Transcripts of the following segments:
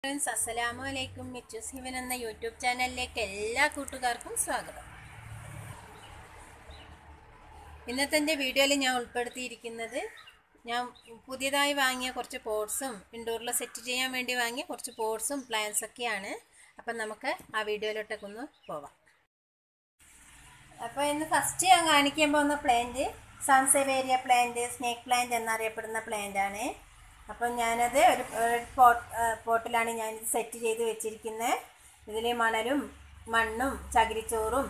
friends അസ്സലാമു അലൈക്കും മിച്ചൂസ് ഹിവൻ എന്ന യൂട്യൂബ് ചാനലിലേക്ക് എല്ലാ കൂട്ടുകാർക്കും സ്വാഗതം ഇന്നത്തെ എൻ്റെ വീഡിയോയിൽ ഞാൻ ഉൾപ്പെടുത്തിയിരിക്കുന്നത് ഞാൻ പുതിയതായി വാങ്ങിയ കുറച്ച് പോട്ട്സും ഇൻഡോറിൽ സെറ്റ് ചെയ്യാൻ വേണ്ടി വാങ്ങിയ കുറച്ച് പോട്ട്സും പ്ലാന്റ്സൊക്കെയാണ് അപ്പം നമുക്ക് ആ വീഡിയോയിലോട്ടൊക്കെ ഒന്ന് പോവാം അപ്പോൾ ഇന്ന് ഫസ്റ്റ് ഞാൻ കാണിക്കാൻ പോകുന്ന plant sansevieria plant snake plant എന്നറിയപ്പെടുന്ന പ്ലാന്റ് ആണ് അപ്പം ഞാനത് ഒരു ഒരു പോട്ട് പോട്ടിലാണ് ഞാനിത് സെറ്റ് ചെയ്ത് വെച്ചിരിക്കുന്നത് ഇതിൽ മണലും മണ്ണും ചകിരിച്ചോറും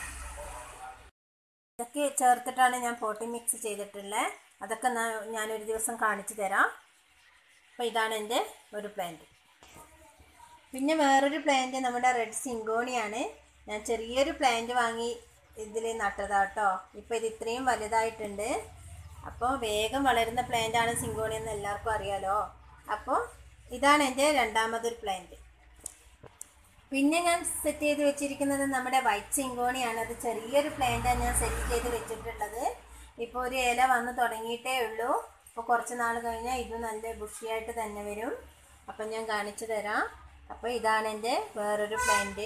ഇതൊക്കെ ചേർത്തിട്ടാണ് ഞാൻ പോട്ടി മിക്സ് ചെയ്തിട്ടുള്ളത് അതൊക്കെ നാ- ഞാനൊരു ദിവസം കാണിച്ചു തരാം അപ്പോൾ ഇതാണ് എൻ്റെ ഒരു പ്ലാന്റ് പിന്നെ വേറൊരു പ്ലാന്റ് നമ്മുടെ റെഡ് സിങ്കോണിയാണ് ഞാൻ ചെറിയൊരു പ്ലാന്റ് വാങ്ങി ഇതിൽ നട്ടതാട്ടോ ഇപ്പോൾ ഇത് ഇത്രയും വലുതായിട്ടുണ്ട് അപ്പോൾ വേഗം വളരുന്ന പ്ലാന്റാണ് സിങ്കോണി എന്ന് എല്ലാവർക്കും അറിയാലോ അപ്പോൾ ഇതാണ് എൻ്റെ രണ്ടാമതൊരു പ്ലാന്റ് പിന്നെ ഞാൻ സെറ്റ് ചെയ്ത് വെച്ചിരിക്കുന്നത് നമ്മുടെ വൈറ്റ് സിങ്കോണിയാണ് അത് ചെറിയൊരു പ്ലാന്റാണ് ഞാൻ സെറ്റ് ചെയ്ത് വെച്ചിട്ടുള്ളത് ഇപ്പോൾ ഒരു ഇല വന്ന് തുടങ്ങിയിട്ടേ ഉള്ളൂ അപ്പോൾ കുറച്ച് നാൾ കഴിഞ്ഞാൽ ഇത് നല്ല ബുഷിയായിട്ട് തന്നെ വരും അപ്പം ഞാൻ കാണിച്ചു തരാം അപ്പോൾ ഇതാണ് എൻ്റെ വേറൊരു പ്ലാന്റ്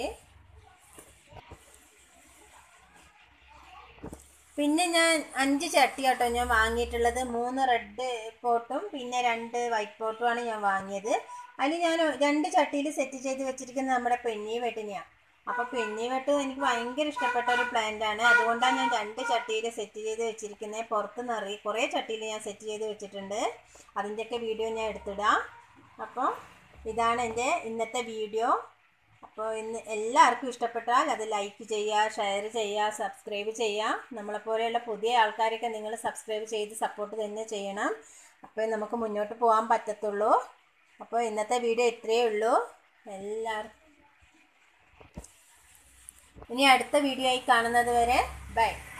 പിന്നെ ഞാൻ അഞ്ച് ചട്ടി കേട്ടോ ഞാൻ വാങ്ങിയിട്ടുള്ളത് മൂന്ന് റെഡ് പോട്ടും പിന്നെ രണ്ട് വൈറ്റ് പോട്ടുമാണ് ഞാൻ വാങ്ങിയത് അതിൽ ഞാൻ രണ്ട് ചട്ടിയിൽ സെറ്റ് ചെയ്ത് വെച്ചിരിക്കുന്നത് നമ്മുടെ പെണ്ണി വെട്ടിനെയാണ് അപ്പോൾ പെണ്ണി വെട്ട് എനിക്ക് ഭയങ്കര ഇഷ്ടപ്പെട്ട ഒരു പ്ലാന്റ് ആണ് അതുകൊണ്ടാണ് ഞാൻ രണ്ട് ചട്ടിയിൽ സെറ്റ് ചെയ്ത് വെച്ചിരിക്കുന്നത് പുറത്ത് നിറയെ കുറേ ചട്ടിയിൽ ഞാൻ സെറ്റ് ചെയ്ത് വെച്ചിട്ടുണ്ട് അതിൻ്റെയൊക്കെ വീഡിയോ ഞാൻ എടുത്തിടാം അപ്പോൾ ഇതാണ് എൻ്റെ ഇന്നത്തെ വീഡിയോ അപ്പോൾ ഇന്ന് എല്ലാവർക്കും ഇഷ്ടപ്പെട്ടാൽ അത് ലൈക്ക് ചെയ്യുക ഷെയർ ചെയ്യുക സബ്സ്ക്രൈബ് ചെയ്യുക നമ്മളെപ്പോലെയുള്ള പുതിയ ആൾക്കാരൊക്കെ നിങ്ങൾ സബ്സ്ക്രൈബ് ചെയ്ത് സപ്പോർട്ട് തന്നെ ചെയ്യണം അപ്പോൾ നമുക്ക് മുന്നോട്ട് പോകാൻ പറ്റത്തുള്ളൂ അപ്പോൾ ഇന്നത്തെ വീഡിയോ ഇത്രയേ ഉള്ളൂ എല്ലാവർക്കും ഇനി അടുത്ത വീഡിയോ ആയി കാണുന്നത് വരെ ബൈ